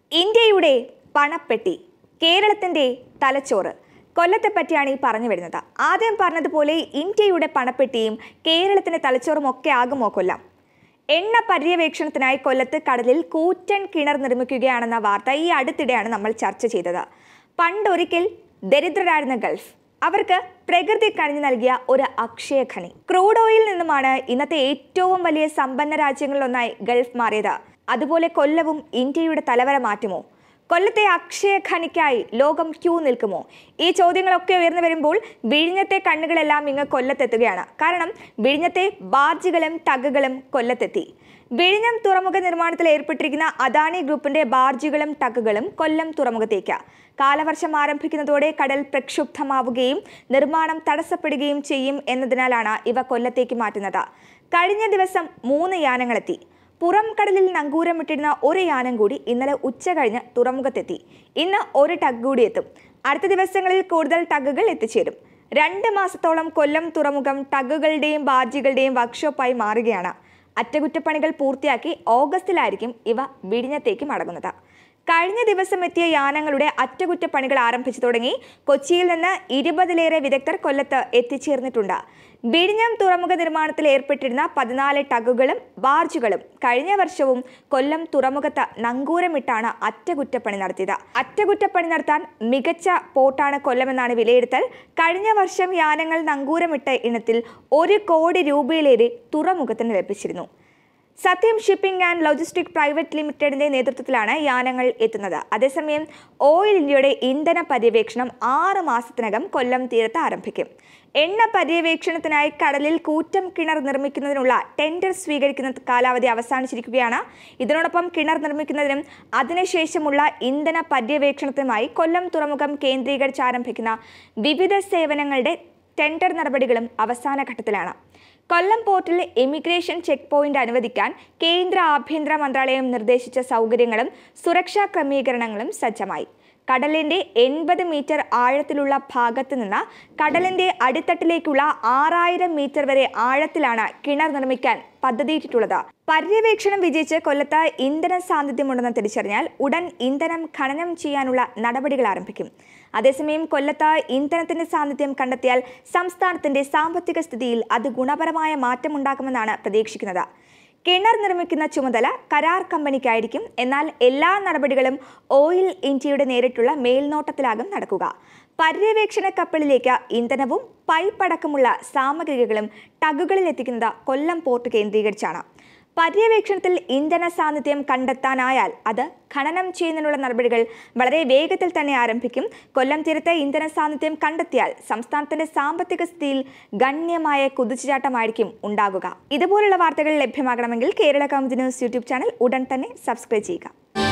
ഇന്ത്യയുടെ പണപ്പെട്ടി കേരളത്തിന്റെ തലച്ചോറ് കൊല്ലത്തെ പറ്റിയാണ് ഈ പറഞ്ഞു വരുന്നത് ആദ്യം പറഞ്ഞതുപോലെ ഇന്ത്യയുടെ പണപ്പെട്ടിയും കേരളത്തിന്റെ തലച്ചോറും ഒക്കെ ആകുമോ കൊല്ലം എണ്ണ പര്യവേക്ഷണത്തിനായി കൊല്ലത്ത് കടലിൽ കൂറ്റൻ കിണർ നിർമ്മിക്കുകയാണെന്ന വാർത്ത ഈ അടുത്തിടെയാണ് നമ്മൾ ചർച്ച ചെയ്തത് പണ്ടൊരിക്കൽ ദരിദ്രരായിരുന്ന ഗൾഫ് അവർക്ക് പ്രകൃതി കണിഞ്ഞു നൽകിയ ഒരു അക്ഷയ ഖനി ക്രൂഡ് ഓയിൽ നിന്നുമാണ് ഇന്നത്തെ ഏറ്റവും വലിയ സമ്പന്ന രാജ്യങ്ങളിലൊന്നായി ഗൾഫ് മാറിയത് അതുപോലെ കൊല്ലവും ഇന്ത്യയുടെ തലവര മാറ്റുമോ കൊല്ലത്തെ അക്ഷയ ഖനിക്കായി ലോകം ക്യൂ നിൽക്കുമോ ഈ ചോദ്യങ്ങളൊക്കെ ഉയർന്നു വരുമ്പോൾ വിഴിഞ്ഞത്തെ കണ്ണുകളെല്ലാം ഇങ്ങ് കൊല്ലത്തെത്തുകയാണ് കാരണം വിഴിഞ്ഞത്തെ ബാർജുകളും ടഗുകളും കൊല്ലത്തെത്തി വിഴിഞ്ഞം തുറമുഖ നിർമ്മാണത്തിൽ ഏർപ്പെട്ടിരിക്കുന്ന അദാനി ഗ്രൂപ്പിന്റെ ബാർജുകളും ടഗുകളും കൊല്ലം തുറമുഖത്തേക്ക് കാലവർഷം ആരംഭിക്കുന്നതോടെ കടൽ പ്രക്ഷുബ്ധമാവുകയും നിർമ്മാണം തടസ്സപ്പെടുകയും ചെയ്യും എന്നതിനാലാണ് ഇവ കൊല്ലത്തേക്ക് മാറ്റുന്നത് കഴിഞ്ഞ ദിവസം മൂന്ന് യാനങ്ങളെത്തി പുറം കടലിൽ നങ്കൂരമിട്ടിരുന്ന ഒരു യാനം കൂടി ഇന്നലെ ഉച്ച കഴിഞ്ഞ് തുറമുഖത്തെത്തി ഇന്ന് ഒരു ടഗ് കൂടി എത്തും അടുത്ത ദിവസങ്ങളിൽ കൂടുതൽ ടഗുകൾ എത്തിച്ചേരും രണ്ട് മാസത്തോളം കൊല്ലം തുറമുഖം ടഗുകളുടെയും ബാർജികളുടെയും വർക്ക്ഷോപ്പായി മാറുകയാണ് അറ്റകുറ്റപ്പണികൾ പൂർത്തിയാക്കി ഓഗസ്റ്റിലായിരിക്കും ഇവ വിഴിഞ്ഞത്തേക്ക് മടങ്ങുന്നത് കഴിഞ്ഞ ദിവസം എത്തിയ യാനങ്ങളുടെ അറ്റകുറ്റപ്പണികൾ ആരംഭിച്ചു തുടങ്ങി കൊച്ചിയിൽ നിന്ന് ഇരുപതിലേറെ വിദഗ്ധർ കൊല്ലത്ത് എത്തിച്ചേർന്നിട്ടുണ്ട് വിഴിഞ്ഞം തുറമുഖ നിർമ്മാണത്തിൽ ഏർപ്പെട്ടിരുന്ന പതിനാല് ടഗുകളും ബാർജുകളും കഴിഞ്ഞ വർഷവും കൊല്ലം തുറമുഖത്ത് നങ്കൂരമിട്ടാണ് അറ്റകുറ്റപ്പണി നടത്തിയത് അറ്റകുറ്റപ്പണി നടത്താൻ മികച്ച പോർട്ടാണ് കൊല്ലമെന്നാണ് വിലയിരുത്തൽ കഴിഞ്ഞ വർഷം യാനങ്ങൾ നങ്കൂരമിട്ട ഇനത്തിൽ ഒരു കോടി രൂപയിലേറെ തുറമുഖത്തിന് ലഭിച്ചിരുന്നു സത്യം ഷിപ്പിംഗ് ആൻഡ് ലോജിസ്റ്റിക് പ്രൈവറ്റ് ലിമിറ്റഡിന്റെ നേതൃത്വത്തിലാണ് യാനങ്ങൾ എത്തുന്നത് അതേസമയം ഓയിൽ ഇന്ത്യയുടെ ഇന്ധന പര്യവേക്ഷണം ആറ് മാസത്തിനകം കൊല്ലം തീരത്ത് ആരംഭിക്കും എണ്ണ പര്യവേക്ഷണത്തിനായി കടലിൽ കൂറ്റം കിണർ നിർമ്മിക്കുന്നതിനുള്ള ടെൻഡർ സ്വീകരിക്കുന്ന കാലാവധി അവസാനിച്ചിരിക്കുകയാണ് ഇതിനോടൊപ്പം കിണർ നിർമ്മിക്കുന്നതിനും അതിനുശേഷമുള്ള ഇന്ധന പര്യവേക്ഷണത്തിനുമായി കൊല്ലം തുറമുഖം കേന്ദ്രീകരിച്ച് ആരംഭിക്കുന്ന വിവിധ സേവനങ്ങളുടെ ടെൻഡർ നടപടികളും അവസാന ഘട്ടത്തിലാണ് കൊല്ലം പോർട്ടിൽ ഇമിഗ്രേഷൻ ചെക്ക് പോയിന്റ് അനുവദിക്കാൻ കേന്ദ്ര ആഭ്യന്തര മന്ത്രാലയം നിർദ്ദേശിച്ച സൗകര്യങ്ങളും സുരക്ഷാ ക്രമീകരണങ്ങളും സജ്ജമായി കടലിന്റെ എൺപത് മീറ്റർ ആഴത്തിലുള്ള ഭാഗത്ത് നിന്ന് കടലിന്റെ അടിത്തട്ടിലേക്കുള്ള ആറായിരം മീറ്റർ വരെ ആഴത്തിലാണ് കിണർ നിർമ്മിക്കാൻ പദ്ധതിയിട്ടിട്ടുള്ളത് പര്യവേക്ഷണം വിജയിച്ച് കൊല്ലത്ത് ഇന്ധന സാന്നിധ്യമുണ്ടെന്ന് തിരിച്ചറിഞ്ഞാൽ ഉടൻ ഇന്ധനം ഖനനം ചെയ്യാനുള്ള നടപടികൾ ആരംഭിക്കും അതേസമയം കൊല്ലത്ത് ഇന്ധനത്തിന്റെ സാന്നിധ്യം കണ്ടെത്തിയാൽ സംസ്ഥാനത്തിന്റെ സാമ്പത്തിക സ്ഥിതിയിൽ അത് ഗുണപരമായ മാറ്റമുണ്ടാക്കുമെന്നാണ് പ്രതീക്ഷിക്കുന്നത് കിണർ നിർമ്മിക്കുന്ന ചുമതല കരാർ കമ്പനിക്കായിരിക്കും എന്നാൽ എല്ലാ നടപടികളും ഓയിൽ ഇന്ത്യയുടെ നേരിട്ടുള്ള മേൽനോട്ടത്തിലാകും നടക്കുക പര്യവേക്ഷണ കപ്പലിലേക്ക് ഇന്ധനവും പൈപ്പ് അടക്കമുള്ള സാമഗ്രികളും ടഗുകളിൽ എത്തിക്കുന്നത് കൊല്ലം പോർട്ട് കേന്ദ്രീകരിച്ചാണ് പര്യവേക്ഷണത്തിൽ ഇന്ധന സാന്നിധ്യം കണ്ടെത്താനായാൽ അത് ഖനനം ചെയ്യുന്നതിനുള്ള നടപടികൾ വളരെ വേഗത്തിൽ തന്നെ ആരംഭിക്കും കൊല്ലം തീരത്ത് ഇന്ധന സാന്നിധ്യം കണ്ടെത്തിയാൽ സംസ്ഥാനത്തിന്റെ സാമ്പത്തിക സ്ഥിതിയിൽ ഗണ്യമായ കുതിച്ചുചാട്ടമായിരിക്കും ഉണ്ടാകുക ഇതുപോലുള്ള വാർത്തകൾ ലഭ്യമാകണമെങ്കിൽ Kerala Kaumudi news YouTube channel ഉടൻ തന്നെ സബ്സ്ക്രൈബ് ചെയ്യുക